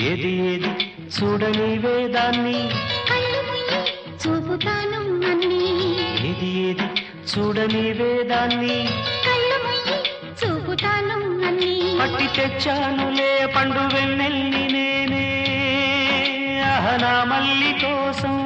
ఏది ఏది చూడని వేదాన్ని కళ్ళు మూయి చూపుతాను అన్నీ ఏది ఏది చూడని వేదాన్ని కళ్ళు మూయి చూపుతాను అన్నీ పట్టి తెచ్చానులే పండు వెన్నెల్ని నేనే అహనా మల్లి కోసం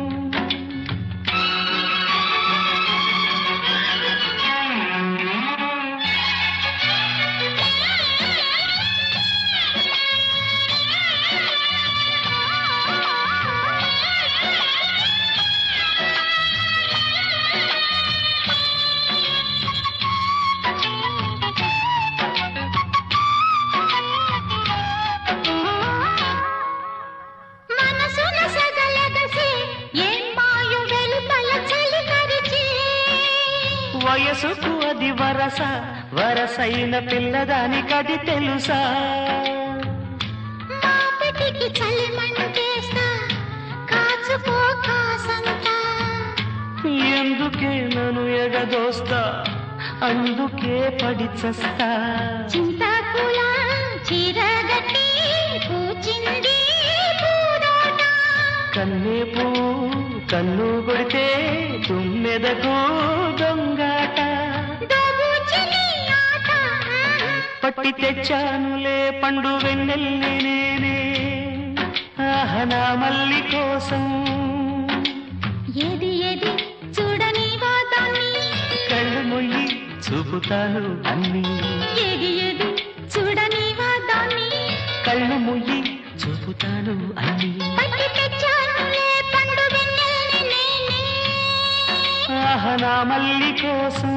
మనసున సగలగసి ఏం మాయు వెలుపల చలి కరిచి వయసుకు అది వరస వరసైన పిల్లదానికది తెలుసా మాపటికి చలి మంటేస్తా కాచుకో కాసంతా ఎందుకే నన్ను ఎగదోస్తా అందుకే పడి చస్తా చింతకుల చీరగట్టి పూచింది పూదోట కన్నే పూ కన్ను కొడితే తుమ్మెదకు దొంగాట దోబూచిని ఆట పట్టి తెచ్చానులే పండు వెన్నెల్ని నేనే ఆహనా మల్లి కోసం ఏది ఏది చూడని వాదాన్ని కళ్ళు మొయ్యి చూపుతాను అన్నీ ఏది ఏది చూడని వాదాన్ని కళ్ళు ముయ్యి చూపుతాను అన్నీ పట్టి తెచ్చానులే పండు వెన్నెల్ని నేనే ఆహనా మల్లి కోసం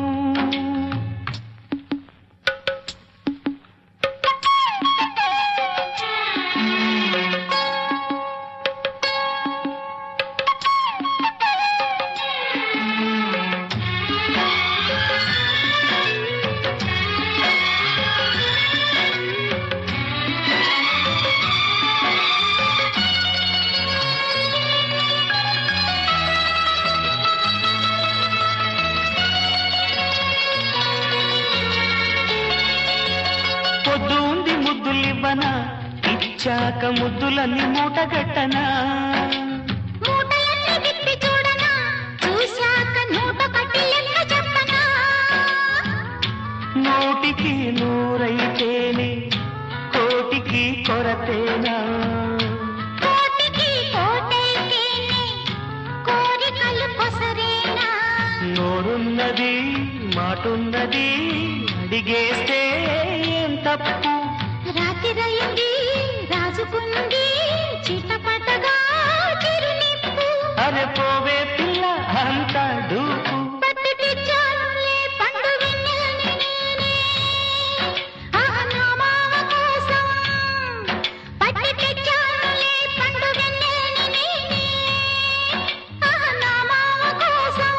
పొద్దు ఉంది ముద్దులివ్వనా ఇచ్చాక ముద్దులన్నీ మూటగట్టనా మూటలన్నీ విప్పి చూడనా చూశాక నూట కట్టి లెక్క చెప్పనా నోటికి నూరైతేనే కోటికి కొరతేనా కోటికి కోటైతేనే కోరికలు కొసరేనా నోరున్నది మాటున్నది అడిగేస్తే ఏం తప్పు రాత్రిరయింది రాజుకుంది చిటపటగా చిరునిప్పు అరే పోవే పిల్ల అంత డూపు పట్టి తెచ్చానులే పండు వెన్నెలని నేనే ఆ నా మామ కోసం పట్టి తెచ్చానులే పండు వెన్నెలని నేనే ఆ నా మామ కోసం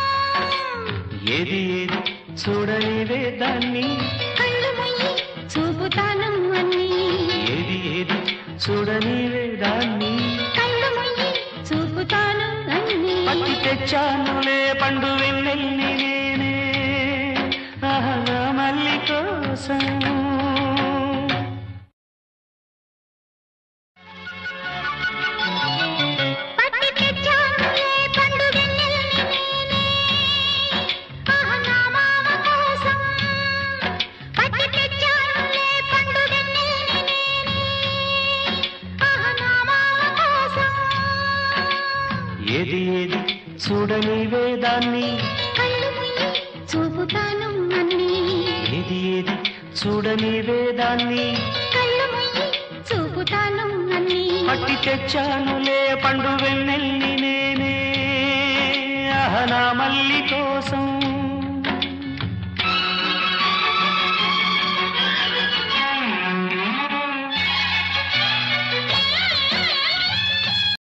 ఏది ఏది చూడనివే దాన్ని కళ్ళు ముయ్యి చూపుతాను అన్నీ ఏది ఏది చూడనివే దాన్ని కళ్ళు ముయ్యి చూపుతాను అన్నీ పట్టి తెచ్చానులే పండు వెన్నెల్ని నేనే ఆహా మల్లి కోసం పట్టి తెచ్చానులే పండు వెన్నెలని నేనే ఆహా నా మామ కోసం పట్టి తెచ్చానులే పండు వెన్నెలని నేనే ఆహా నా మామ కోసం ఏది ఏది చూడనివే దాన్ని కళ్ళు ముయ్యి చూపుతాను అన్నీ ఏది ఏది చూడనివే దాన్ని కళ్ళు ముయ్యి చూపుతాను అన్నీ పట్టి తెచ్చానులే పండు వెన్నెల్ని నేనే ఆహనా మల్లి